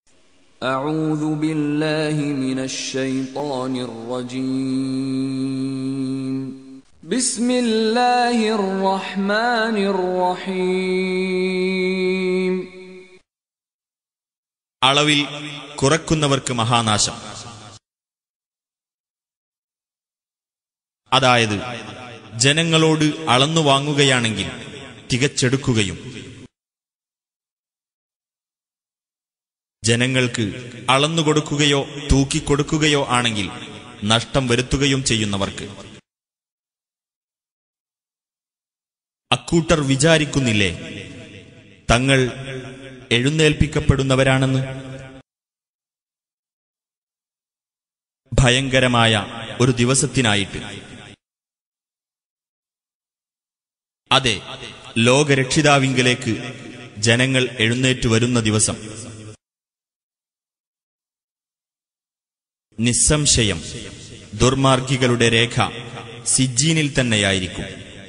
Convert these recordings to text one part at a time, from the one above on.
أعوذ بالله من الشيطان الرجيم بسم الله الرحمن الرحيم അളവിൽ കുറക്കുന്നവർക്ക് മഹാനാശം അതായത് ജനങ്ങളോട് അളന്നു വാങ്ങുകയാണെങ്കിൽ തികച്ചെടുക്കുകയും ജനങ്ങൾക്ക് അളന്നുകൊടുക്കുകയോ തൂക്കിക്കൊടുക്കുകയോ ആണെങ്കിൽ നഷ്ടം വരുത്തുകയും ചെയ്യുന്നവർക്ക് അക്കൂട്ടർ വിചാരിക്കുന്നില്ലേ തങ്ങൾ എഴുന്നേൽപ്പിക്കപ്പെടുന്നവരാണെന്ന് ഭയങ്കരമായ ഒരു ദിവസത്തിനായിട്ട് അതെ ലോകരക്ഷിതാവിങ്കലേക്ക് ജനങ്ങൾ എഴുന്നേറ്റു വരുന്ന ദിവസം നിസ്സംശയം ദുർമാർഗികളുടെ രേഖ സിജീനിൽ തന്നെയായിരിക്കും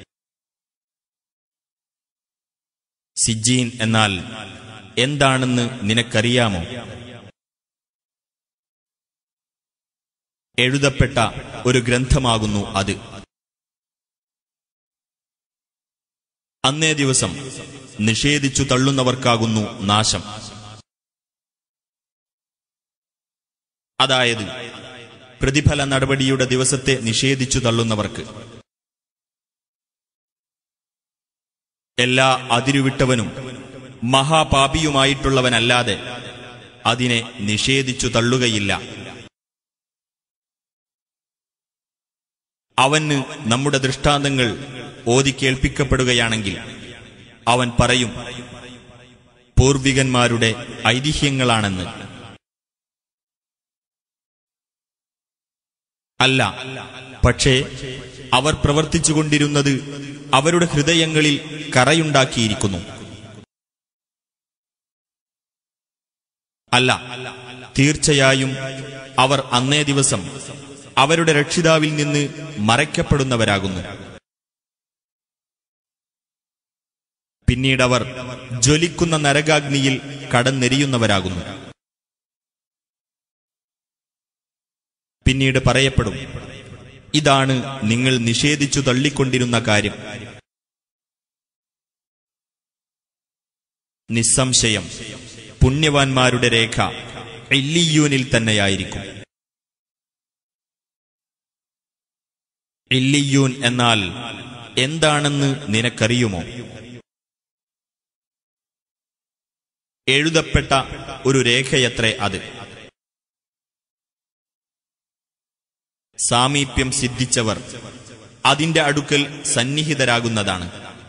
സിജീൻ എന്നാൽ എന്താണെന്ന് നിനക്കറിയാമോ എഴുതപ്പെട്ട ഒരു ഗ്രന്ഥമാകുന്നു അത് അന്നേ ദിവസം നിഷേധിച്ചു തള്ളുന്നവർക്കാകുന്നു നാശം അതായത് പ്രതിഫല നടപടിയുടെ ദിവസത്തെ നിഷേധിച്ചു തള്ളുന്നവർക്ക് എല്ലാ അതിരുവിട്ടവനും മഹാപാപിയുമായിട്ടുള്ളവനല്ലാതെ അതിനെ നിഷേധിച്ചു തള്ളുകയില്ല അവന് നമ്മുടെ ദൃഷ്ടാന്തങ്ങൾ ഓതി കേൾപ്പിക്കപ്പെടുകയാണെങ്കിൽ അവൻ പറയും പൂർവികന്മാരുടെ ഐതിഹ്യങ്ങളാണെന്ന് അല്ല പക്ഷേ അവർ പ്രവർത്തിച്ചുകൊണ്ടിരുന്നത് അവരുടെ ഹൃദയങ്ങളിൽ കറയുണ്ടാക്കിയിരിക്കുന്നു അല്ല തീർച്ചയായും അവർ അന്നേ ദിവസം അവരുടെ രക്ഷിതാവിൽ നിന്ന് മറയ്ക്കപ്പെടുന്നവരാകുന്നു പിന്നീടവർ ജ്വലിക്കുന്ന നരകാഗ്നിയിൽ കടന്നെരിയുന്നവരാകുന്നു പിന്നീട് പറയപ്പെടും ഇതാണ് നിങ്ങൾ നിഷേധിച്ചു തള്ളിക്കൊണ്ടിരുന്ന കാര്യം നിസ്സംശയം പുണ്യവാന്മാരുടെ രേഖ ഇല്ലിയൂനിൽ തന്നെയായിരിക്കും ഇല്ലിയൂൻ എന്നാൽ എന്താണെന്ന് നിനക്കറിയുമോ എഴുതപ്പെട്ട ഒരു രേഖയത്രേ അത് സാമീപ്യം സിദ്ധിച്ചവർ അതിന്റെ അടുക്കൽ സന്നിഹിതരാകുന്നതാണ്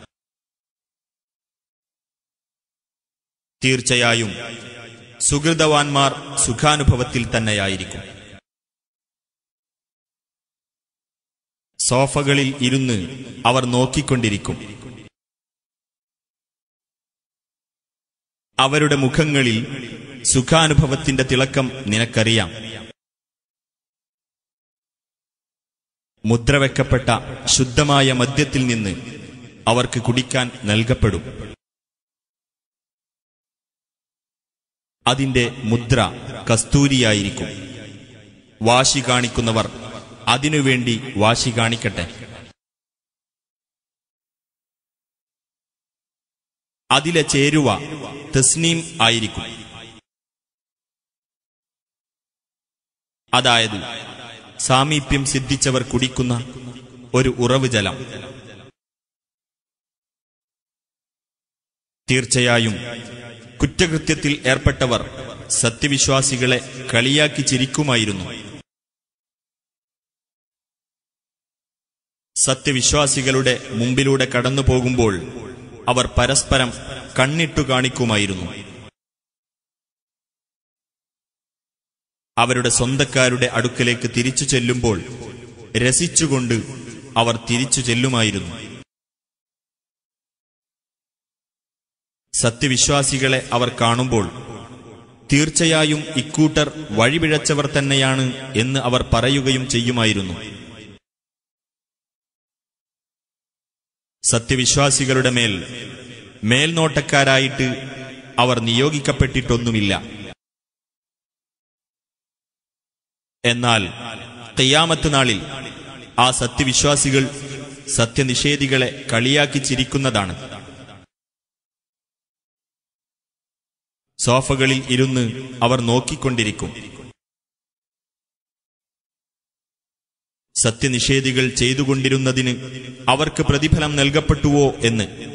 തീർച്ചയായും സുഹൃതവാൻമാർ സുഖാനുഭവത്തിൽ തന്നെയായിരിക്കും സോഫകളിൽ ഇരുന്ന് അവർ നോക്കിക്കൊണ്ടിരിക്കും അവരുടെ മുഖങ്ങളിൽ സുഖാനുഭവത്തിന്റെ തിളക്കം നിനക്കറിയാം മുദ്രവെക്കപ്പെട്ട ശുദ്ധമായ മദ്യത്തിൽ നിന്ന് അവർക്ക് കുടിക്കാൻ നൽകപ്പെടും അതിന്റെ മുദ്ര കസ്തൂരിയായിരിക്കും വാശി കാണിക്കുന്നവർ അതിനുവേണ്ടി വാശി കാണിക്കട്ടെ അതിലെ ചേരുവ തസ്നീം ആയിരിക്കും അതായത് സാമീപ്യം സിദ്ധിച്ചവർ കുടിക്കുന്ന ഒരു ഉറവ് ജലം തീർച്ചയായും കുറ്റകൃത്യത്തിൽ ഏർപ്പെട്ടവർ സത്യവിശ്വാസികളെ കളിയാക്കി ചിരിക്കുമായിരുന്നു സത്യവിശ്വാസികളുടെ മുമ്പിലൂടെ കടന്നു പോകുമ്പോൾ അവർ പരസ്പരം കണ്ണിട്ടു കാണിക്കുമായിരുന്നു അവരുടെ സ്വന്തക്കാരുടെ അടുക്കലേക്ക് തിരിച്ചു ചെല്ലുമ്പോൾ രസിച്ചുകൊണ്ട് അവർ തിരിച്ചു ചെല്ലുമായിരുന്നു സത്യവിശ്വാസികളെ അവർ കാണുമ്പോൾ തീർച്ചയായും ഇക്കൂട്ടർ വഴിപിഴച്ചവർ തന്നെയാണ് എന്ന് അവർ പറയുകയും ചെയ്യുമായിരുന്നു സത്യവിശ്വാസികളുടെ മേൽ മേൽനോട്ടക്കാരായിട്ട് അവർ നിയോഗിക്കപ്പെട്ടിട്ടൊന്നുമില്ല എന്നാൽ ഖിയാമത്ത് നാളിൽ ആ സത്യവിശ്വാസികൾ സത്യനിഷേധികളെ കളിയാക്കി ചിരിക്കുന്നതാണ് സോഫകളിൽ ഇരുന്ന് അവർ നോക്കിക്കൊണ്ടിരിക്കും സത്യനിഷേധികൾ ചെയ്തുകൊണ്ടിരുന്നതിന് അവർക്ക് പ്രതിഫലം നൽകപ്പെട്ടുവോ എന്ന്